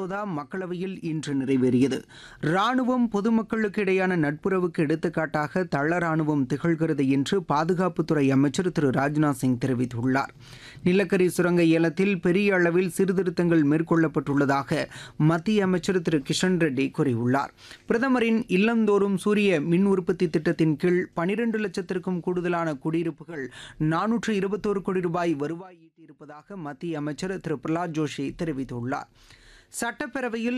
மசோதா மக்களவையில் இன்று நிறைவேறியது ராணுவம் பொதுமக்களுக்கு இடையான நட்புறவுக்கு எடுத்துக்காட்டாக தள ராணுவம் திகழ்கிறது என்று பாதுகாப்புத்துறை அமைச்சர் திரு ராஜ்நாத் சிங் தெரிவித்துள்ளார் நிலக்கரி சுரங்க ஏலத்தில் பெரிய அளவில் சீர்திருத்தங்கள் மேற்கொள்ளப்பட்டுள்ளதாக மத்திய அமைச்சர் திரு கிஷன் ரெட்டி கூறியுள்ளார் பிரதமரின் இல்லந்தோறும் சூரிய மின் உற்பத்தி திட்டத்தின் கீழ் பனிரெண்டு லட்சத்திற்கும் கூடுதலான குடியிருப்புகள் நானூற்று இருபத்தோரு கோடி ரூபாய் வருவாய் ஈட்டியிருப்பதாக மத்திய அமைச்சர் திரு பிரகலாத் ஜோஷி தெரிவித்துள்ளார் சட்டப்பேரவையில்